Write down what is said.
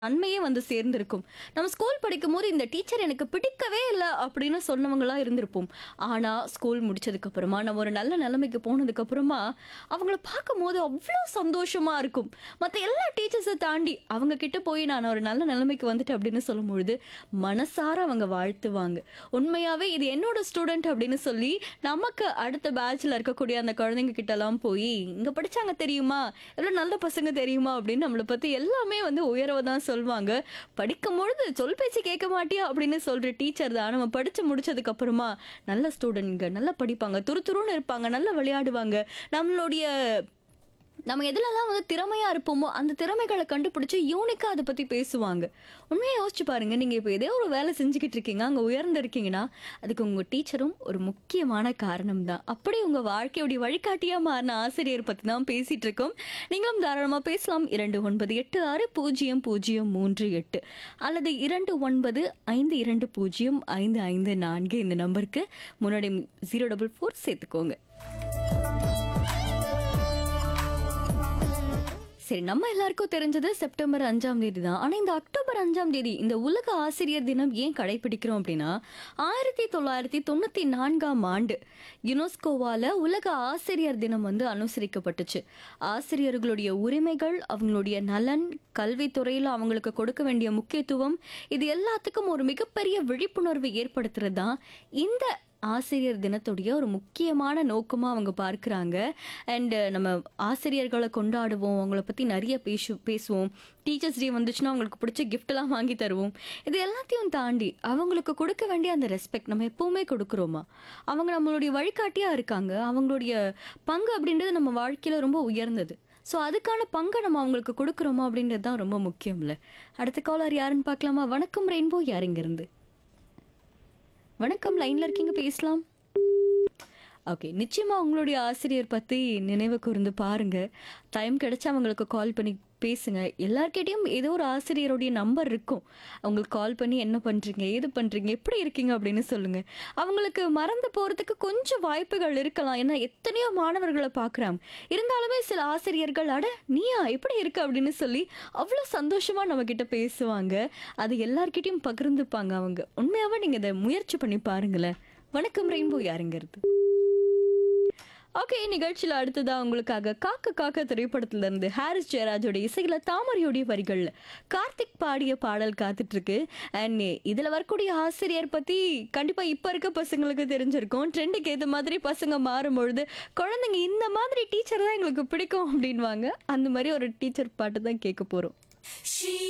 நன்மையே வந்து சேர்ந்திருக்கும் நம்ம ஸ்கூல் படிக்கும் போது இந்த டீச்சர் எனக்கு பிடிக்கவே இல்லை அப்படின்னு சொன்னவங்களா இருந்திருப்போம் ஆனா ஸ்கூல் முடிச்சதுக்கு அப்புறமா நம்ம ஒரு நல்ல நிலைமைக்கு போனதுக்கு அப்புறமா அவங்கள பார்க்கும்போது அவ்வளோ சந்தோஷமா இருக்கும் மற்ற எல்லா டீச்சர்ஸை தாண்டி அவங்க கிட்ட போய் நான் ஒரு நல்ல நிலைமைக்கு வந்துட்டேன் அப்படின்னு சொல்லும்பொழுது மனசார அவங்க வாழ்த்துவாங்க உண்மையாவே இது என்னோட ஸ்டூடெண்ட் அப்படின்னு சொல்லி நமக்கு அடுத்த பேட்ச்ல இருக்கக்கூடிய அந்த குழந்தைங்க கிட்ட எல்லாம் போய் இங்க படிச்சாங்க தெரியுமா எவ்வளவு நல்ல பசங்க தெரியுமா அப்படின்னு நம்மளை பத்தி எல்லாமே வந்து உயர்வை தான் சொல்லுவாங்க படிக்கும் பொழுது சொல் பேச்சு கேட்க மாட்டியா அப்படின்னு சொல்ற டீச்சர் தான் நம்ம படிச்சு முடிச்சதுக்கு அப்புறமா நல்ல ஸ்டூடெண்ட்ங்க நல்லா படிப்பாங்க துரு துருன்னு இருப்பாங்க நல்லா விளையாடுவாங்க நம்மளுடைய நம்ம எதுலலாம் வந்து திறமையா இருப்போமோ அந்த திறமைகளை கண்டுபிடிச்சு யூனிக்கா அதை பத்தி பேசுவாங்க உண்மையா யோசிச்சு பாருங்க நீங்க இப்போ ஏதோ ஒரு வேலை செஞ்சுக்கிட்டு இருக்கீங்க அங்க உயர்ந்து இருக்கீங்கன்னா அதுக்கு உங்க டீச்சரும் ஒரு முக்கியமான காரணம் தான் அப்படி உங்க வாழ்க்கையோடைய வழிகாட்டியா மாறின ஆசிரியர் பத்தி தான் பேசிட்டு இருக்கோம் நீங்களும் தாராளமா பேசலாம் இரண்டு ஒன்பது எட்டு ஆறு பூஜ்ஜியம் பூஜ்ஜியம் மூன்று எட்டு அல்லது இரண்டு ஒன்பது ஐந்து இரண்டு பூஜ்ஜியம் ஐந்து ஐந்து நான்கு இந்த நம்பருக்கு முன்னாடி ஜீரோ டபுள் ஃபோர் சேர்த்துக்கோங்க சரி நம்ம எல்லாருக்கும் தெரிஞ்சது செப்டம்பர் அஞ்சாம் தேதி தான் ஆனா இந்த அக்டோபர் அஞ்சாம் தேதி இந்த உலக ஆசிரியர் தினம் ஏன் கடைபிடிக்கிறோம் அப்படின்னா ஆயிரத்தி தொள்ளாயிரத்தி தொண்ணூத்தி நான்காம் ஆண்டு யுனெஸ்கோவால உலக ஆசிரியர் தினம் வந்து அனுசரிக்கப்பட்டுச்சு ஆசிரியர்களுடைய உரிமைகள் அவங்களுடைய நலன் கல்வித்துறையில் அவங்களுக்கு கொடுக்க வேண்டிய முக்கியத்துவம் இது எல்லாத்துக்கும் ஒரு மிகப்பெரிய விழிப்புணர்வு ஏற்படுத்துறது தான் இந்த ஆசிரியர் தினத்துடைய ஒரு முக்கியமான நோக்கமாக அவங்க பார்க்குறாங்க அண்டு நம்ம ஆசிரியர்களை கொண்டாடுவோம் அவங்கள பற்றி நிறைய பேசு பேசுவோம் டீச்சர்ஸ் டே வந்துச்சுன்னா அவங்களுக்கு பிடிச்ச கிஃப்ட்லாம் வாங்கி தருவோம் இது எல்லாத்தையும் தாண்டி அவங்களுக்கு கொடுக்க வேண்டிய அந்த ரெஸ்பெக்ட் நம்ம எப்பவுமே கொடுக்குறோமா அவங்க நம்மளுடைய வழிகாட்டியாக இருக்காங்க அவங்களுடைய பங்கு அப்படின்றது நம்ம வாழ்க்கையில் ரொம்ப உயர்ந்தது ஸோ அதுக்கான பங்கை நம்ம அவங்களுக்கு கொடுக்குறோமா அப்படின்றது தான் ரொம்ப முக்கியம்ல அடுத்த காலர் யாருன்னு பார்க்கலாமா வணக்கம் ரெயின்போ யாருங்க இருந்து வணக்கம் லைன்ல இருக்கீங்க பேசலாம் ஓகே நிச்சயமா உங்களுடைய ஆசிரியர் பத்தி நினைவு கூர்ந்து பாருங்க டைம் கிடைச்சா அவங்களுக்கு கால் பண்ணி பேசுங்க எல்லார்கிட்டயும் ஏதோ ஒரு ஆசிரியருடைய நம்பர் இருக்கும் அவங்களுக்கு கால் பண்ணி என்ன பண்றீங்க ஏது பண்றீங்க எப்படி இருக்கீங்க அப்படின்னு சொல்லுங்க அவங்களுக்கு மறந்து போறதுக்கு கொஞ்சம் வாய்ப்புகள் இருக்கலாம் ஏன்னா எத்தனையோ மாணவர்களை பார்க்குறாங்க இருந்தாலுமே சில ஆசிரியர்கள் அட நீயா எப்படி இருக்கு அப்படின்னு சொல்லி அவ்வளோ சந்தோஷமா நம்ம கிட்ட பேசுவாங்க அது எல்லார்கிட்டயும் பகிர்ந்துப்பாங்க அவங்க உண்மையாவே நீங்க இதை முயற்சி பண்ணி பாருங்களேன் வணக்கம் ரெயின்போ யாருங்கிறது ஓகே நிகழ்ச்சியில் அடுத்ததா உங்களுக்காக காக்க காக்க திரைப்படத்துல இருந்து ஹாரிஸ் ஜெயராஜோட இசையில தாமரையோடைய வரிகள்ல கார்த்திக் பாடிய பாடல் காத்துட்டு இருக்கு அண்ட் இதுல வரக்கூடிய ஆசிரியர் பத்தி கண்டிப்பா இப்ப இருக்க பசங்களுக்கு தெரிஞ்சிருக்கும் ட்ரெண்டுக்கு ஏத்த மாதிரி பசங்க மாறும் பொழுது குழந்தைங்க இந்த மாதிரி டீச்சர் தான் எங்களுக்கு பிடிக்கும் அப்படின்வாங்க அந்த மாதிரி ஒரு டீச்சர் பாட்டு தான் கேட்க போறோம் She